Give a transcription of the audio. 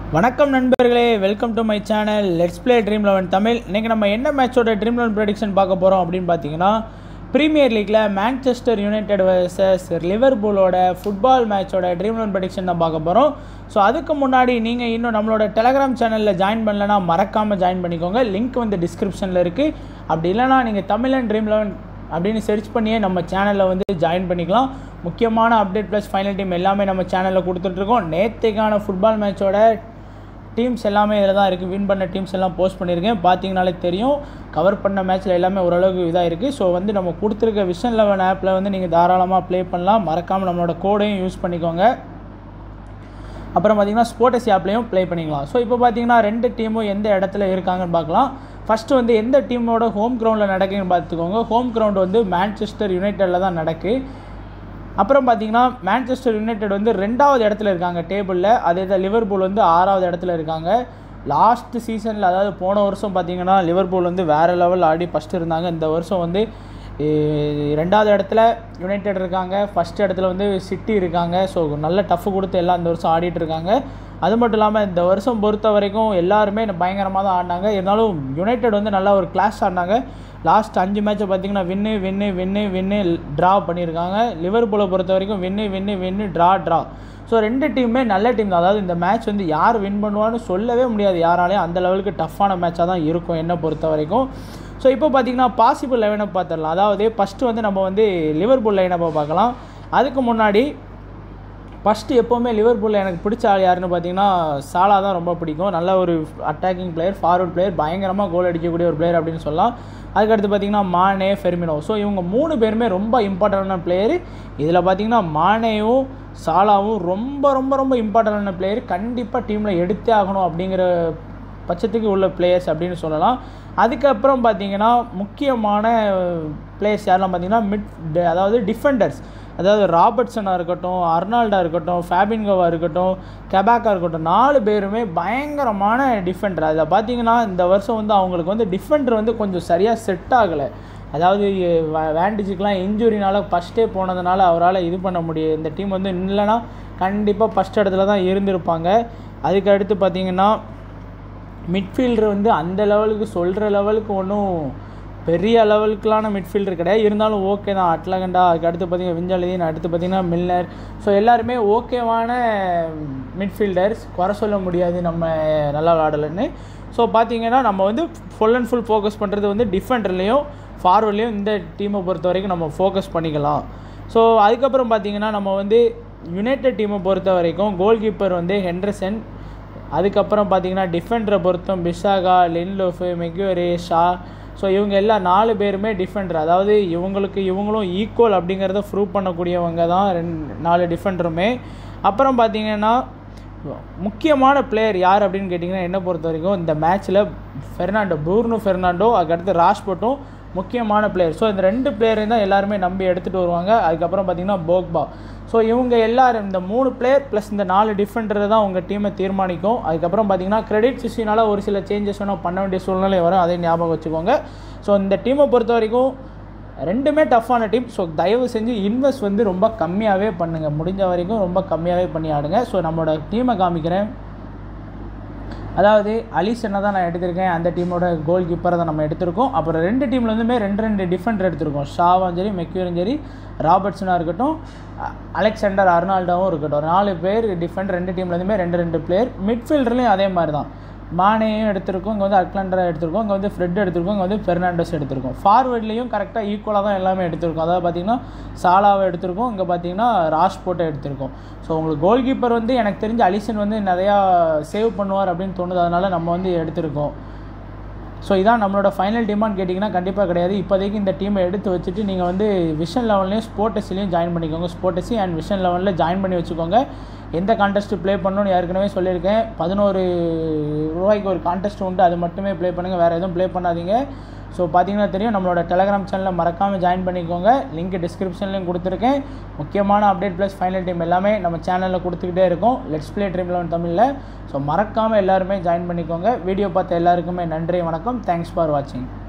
வணக்கம் நண்பர்களே welcome to my channel let's play Dream Eleven Tamil இன்றைக்கி நம்ம என்ன மேட்சோட ட்ரீம் லெவன் ப்ரெடிக்ஷன் பார்க்க போகிறோம் அப்படின்னு பார்த்தீங்கன்னா ப்ரீமியர் லீக்கில் மான்செஸ்டர் யுனைடெட் வர்சஸ் லிவர்பூலோட ஃபுட்பால் மேட்சோட ட்ரீம் லெவன் ப்ரெடிக்ஷன் தான் பார்க்க போகிறோம் ஸோ அதுக்கு முன்னாடி நீங்கள் இன்னும் நம்மளோட டெலகிராம் சேனலில் ஜாயின் பண்ணலனா மறக்காமல் ஜாயின் பண்ணிக்கோங்க லிங்க் வந்து டிஸ்கிரிப்ஷனில் இருக்குது அப்படி இல்லைனா நீங்கள் தமிழன் ட்ரீம் லெவன் அப்படின்னு சர்ச் பண்ணியே நம்ம சேனலில் வந்து ஜாயின் பண்ணிக்கலாம் முக்கியமான அப்டேட் ப்ளஸ் ஃபைனல் டீம் எல்லாமே நம்ம சேனலில் கொடுத்துட்ருக்கோம் நேற்றுக்கான ஃபுட்பால் மேட்சோட டீம்ஸ் எல்லாமே இதில் தான் இருக்குது வின் பண்ண டீம்ஸ் எல்லாம் போஸ்ட் பண்ணியிருக்கேன் பார்த்தீங்கனாலே தெரியும் கவர் பண்ண மேட்ச்சில் எல்லாமே ஓரளவுக்கு இதாக இருக்குது ஸோ வந்து நம்ம கொடுத்துருக்க விஷன் லெவன் ஆப்பில் வந்து நீங்கள் தாராளமாக ப்ளே பண்ணலாம் மறக்காமல் நம்மளோட கோடையும் யூஸ் பண்ணிக்கோங்க அப்புறம் பார்த்தீங்கன்னா ஸ்போர்ட்ஸ் ஆப்லேயும் ப்ளே பண்ணிக்கலாம் ஸோ இப்போ பார்த்தீங்கன்னா ரெண்டு டீமும் எந்த இடத்துல இருக்காங்கன்னு பார்க்கலாம் ஃபஸ்ட்டு வந்து எந்த டீமோட ஹோம் கிரவுண்டில் நடக்குதுன்னு பார்த்துக்கோங்க ஹோம் கிரவுண்ட் வந்து மான்செஸ்டர் யுனைட்டடில் தான் நடக்கு அப்புறம் பார்த்தீங்கன்னா மான்செஸ்டர் யுனைடெட் வந்து ரெண்டாவது இடத்துல இருக்காங்க டேபிளில் அதே தான் லிவர்பூல் வந்து ஆறாவது இடத்துல இருக்காங்க லாஸ்ட் சீசனில் அதாவது போன வருஷம் பார்த்தீங்கன்னா லிவர்பூல் வந்து வேறு லெவல் ஆடி ஃபஸ்ட்டு இருந்தாங்க இந்த வருஷம் வந்து eh, ரெண்டாவது இடத்துல யுனைடெட் இருக்காங்க ஃபஸ்ட் இடத்துல வந்து சிட்டி இருக்காங்க ஸோ நல்ல டஃப் கொடுத்து எல்லாம் இந்த வருஷம் ஆடிட்டு இருக்காங்க அது மட்டும் இல்லாமல் இந்த வருஷம் பொறுத்த வரைக்கும் எல்லாருமே பயங்கரமாக தான் ஆடினாங்க இருந்தாலும் யுனைடெட் வந்து நல்லா ஒரு கிளாஸ் ஆடினாங்க லாஸ்ட் அஞ்சு மேட்ச்சை பார்த்தீங்கன்னா வின்னு வின்னு வின்னு வின்னு ட்ரா பண்ணியிருக்காங்க லிவர்பூலை பொறுத்த வரைக்கும் win win win draw draw so ரெண்டு டீமுமே நல்ல டீம் தான் அதாவது இந்த மேட்ச் வந்து யார் வின் பண்ணுவான்னு சொல்லவே முடியாது யாராலையும் அந்த லெவலுக்கு டஃப்பான மேட்சாக தான் இருக்கும் என்னை பொறுத்த வரைக்கும் ஸோ இப்போ பார்த்தீங்கன்னா பாசிபிள் லெவனை பார்த்துடலாம் அதாவது ஃபஸ்ட்டு வந்து நம்ம வந்து லிவர்பூல் லைனப்பை பார்க்கலாம் அதுக்கு முன்னாடி ஃபஸ்ட்டு எப்போவுமே லிவர்பூலில் எனக்கு பிடிச்ச ஆள் யாருன்னு பார்த்தீங்கன்னா சாலா தான் ரொம்ப பிடிக்கும் நல்ல ஒரு அட்டாக்கிங் பிளேயர் ஃபார்வர்ட் பிளேயர் பயங்கரமாக கோல் அடிக்கக்கூடிய ஒரு பிளேயர் அப்படின்னு சொல்லலாம் அதுக்கடுத்து பார்த்தீங்கன்னா மானே ஃபெர்மினோ ஸோ இவங்க மூணு பேருமே ரொம்ப இம்பார்ட்டண்டான பிளேயர் இதில் பார்த்தீங்கன்னா மானேயும் சாலாவும் ரொம்ப ரொம்ப ரொம்ப இம்பார்ட்டண்டான பிளேயர் கண்டிப்பாக டீமில் எடுத்தே ஆகணும் அப்படிங்கிற பட்சத்துக்கு உள்ள பிளேயர்ஸ் அப்படின்னு சொல்லலாம் அதுக்கப்புறம் பார்த்தீங்கன்னா முக்கியமான பிளேயர்ஸ் யாரெல்லாம் பார்த்தீங்கன்னா மிட் அதாவது டிஃபெண்டர்ஸ் அதாவது ராபர்ட்சனாக இருக்கட்டும் அர்னால்டா இருக்கட்டும் ஃபேபின்கோவா இருக்கட்டும் கெபாக்கா இருக்கட்டும் நாலு பேருமே பயங்கரமான டிஃபெண்டர் அதில் பார்த்தீங்கன்னா இந்த வருஷம் வந்து அவங்களுக்கு வந்து டிஃபெண்டர் வந்து கொஞ்சம் சரியாக செட் ஆகலை அதாவது வே- வேண்டிஜுக்கெலாம் இன்ஜுரினால ஃபஸ்ட்டே போனதுனால அவரால் இது பண்ண முடியும் இந்த டீம் வந்து இல்லைன்னா கண்டிப்பாக ஃபஸ்ட் இடத்துல தான் இருந்திருப்பாங்க அதுக்கு அடுத்து பார்த்தீங்கன்னா மிட்ஃபீல்டர் வந்து அந்த லெவலுக்கு சொல்கிற லெவலுக்கு ஒன்றும் பெரிய லெவலுக்குலான மிட்ஃபீல்டர் கிடையாது இருந்தாலும் ஓகே தான் அட்லகண்டா அதுக்கு அடுத்து பார்த்தீங்கன்னா விஞ்சாலிதீன் அடுத்து பார்த்தீங்கன்னா மில்னர் ஸோ எல்லாருமே ஓகேவான மிட்ஃபீல்டர்ஸ் குறை சொல்ல முடியாது நம்ம நல்லா விளாடலன்னு ஸோ பார்த்தீங்கன்னா நம்ம வந்து ஃபுல் அண்ட் ஃபுல் ஃபோக்கஸ் பண்ணுறது வந்து டிஃபெண்டர்லேயும் ஃபார்வர்ட்லேயும் இந்த டீமை பொறுத்த வரைக்கும் நம்ம ஃபோக்கஸ் பண்ணிக்கலாம் ஸோ அதுக்கப்புறம் பார்த்தீங்கன்னா நம்ம வந்து யுனைடெட் டீமை பொறுத்த வரைக்கும் கோல் கீப்பர் வந்து ஹெண்டர்சன் அதுக்கப்புறம் பார்த்தீங்கன்னா டிஃபெண்டரை பொறுத்தும் பிஷாகா லின்லோஃபு மெக்யூரி ஷா ஸோ இவங்க எல்லாம் நாலு பேருமே டிஃபெண்டர் அதாவது இவங்களுக்கு இவங்களும் ஈக்குவல் அப்படிங்கிறத ப்ரூவ் பண்ணக்கூடியவங்க தான் ரெண்டு நாலு டிஃபெண்டருமே அப்புறம் பார்த்தீங்கன்னா முக்கியமான பிளேயர் யார் அப்படின்னு கேட்டிங்கன்னா என்ன பொறுத்த வரைக்கும் இந்த மேட்ச்சில் ஃபெர்னாண்டோ ப்ரூர்னோ ஃபெர்னாண்டோ அதுக்கடுத்து ராஷ்போட்டும் முக்கியமான பிளேயர் ஸோ இந்த ரெண்டு பிளேயரையும் தான் எல்லாருமே நம்பி எடுத்துகிட்டு வருவாங்க அதுக்கப்புறம் பார்த்தீங்கன்னா போக்பா ஸோ இவங்க எல்லாரும் இந்த மூணு பிளேயர் ப்ளஸ் இந்த நாலு டிஃபெண்டர் தான் உங்கள் டீமை தீர்மானிக்கும் அதுக்கப்புறம் பார்த்தீங்கன்னா கிரெடிட் இஷ்யூனால ஒரு சில சேஞ்சஸ் வேணால் பண்ண வேண்டிய சூழ்நிலை வரும் அதை ஞாபகம் வச்சுக்கோங்க ஸோ இந்த டீமை பொறுத்த வரைக்கும் ரெண்டுமே டஃப்பான டீம் ஸோ தயவு செஞ்சு இன்வெஸ்ட் வந்து ரொம்ப கம்மியாகவே பண்ணுங்கள் முடிஞ்ச வரைக்கும் ரொம்ப கம்மியாகவே பண்ணி ஆடுங்க ஸோ நம்மளோட டீமை காமிக்கிறேன் அதாவது அலிசனை தான் நான் எடுத்திருக்கேன் அந்த டீமோட கோல் கீப்பரை தான் நம்ம எடுத்திருக்கோம் அப்புறம் ரெண்டு டீமில் வந்துமே ரெண்டு ரெண்டு டிஃபெண்டர் எடுத்திருக்கோம் ஷாவும் சரி மெக்யூரும் சரி ராபர்ட்ஸனாக இருக்கட்டும் அ- அலெக்சாண்டர் அர்னால்டாவும் இருக்கட்டும் நாலு பேர் டிஃபெண்ட் ரெண்டு டீம்லேருந்துமே ரெண்டு ரெண்டு பிளேயர் மிட்ஃபீல்டர்லேயும் அதே மாதிரி தான் மானேயும் எடுத்திருக்கோம் இங்கே வந்து அட்லாண்டரா எடுத்திருக்கோம் இங்கே வந்து ஃப்ரெட் எடுத்திருக்கோம் இங்கே வந்து பெர்னாண்டஸ் எடுத்திருக்கோம் ஃபார்வர்ட்லேயும் கரெக்டாக ஈக்குவலாக தான் எல்லாமே எடுத்திருக்கோம் அதாவது பார்த்தீங்கன்னா சாலாவை எடுத்திருக்கோம் இங்கே பார்த்தீங்கன்னா ராஷ்போட்டை எடுத்திருக்கோம் ஸோ உங்களுக்கு கோல் கீப்பர் வந்து எனக்கு தெரிஞ்ச அலிசன் வந்து நிறையா சேவ் பண்ணுவார் அப்படின்னு தோணுது அதனால் நம்ம வந்து எடுத்திருக்கோம் ஸோ இதான் நம்மளோட ஃபைனல் டிமாண்ட் கேட்டிங்கன்னா கண்டிப்பாக கிடையாது இப்போதைக்கு இந்த டீமை எடுத்து வச்சுட்டு நீங்கள் வந்து விஷன் லெவல்லையும் ஸ்போர்ட்டஸ்லையும் ஜாயின் பண்ணிக்கோங்க ஸ்போர்ட்டஸி அண்ட் விஷன் லெவலில் ஜாயின் பண்ணி வச்சுக்கோங்க எந்த கான்டெஸ்ட் ப்ளே பண்ணணும்னு ஏற்கனவே சொல்லியிருக்கேன் பதினோரு ரூபாய்க்கு ஒரு கான்டெஸ்ட் உண்டு அது மட்டுமே ப்ளே பண்ணுங்கள் வேறு எதுவும் ப்ளே பண்ணாதீங்க ஸோ பார்த்தீங்கன்னா தெரியும் நம்மளோட டெலகிராம் சேனலில் மறக்காமல் ஜாயின் பண்ணிக்கோங்க லிங்க் டிஸ்கிரிப்ஷன்லையும் கொடுத்துருக்கேன் முக்கியமான அப்டேட் ப்ளஸ் ஃபைனல் டீம் எல்லாமே நம்ம சேனலில் கொடுத்துக்கிட்டே இருக்கோம் லெட்ஸ் ப்ளே ட்ரீம் லெவன் தமிழில் ஸோ மறக்காமல் எல்லாருமே ஜாயின் பண்ணிக்கோங்க வீடியோ பார்த்த எல்லாருக்குமே நன்றி வணக்கம் தேங்க்ஸ் ஃபார் வாட்சிங்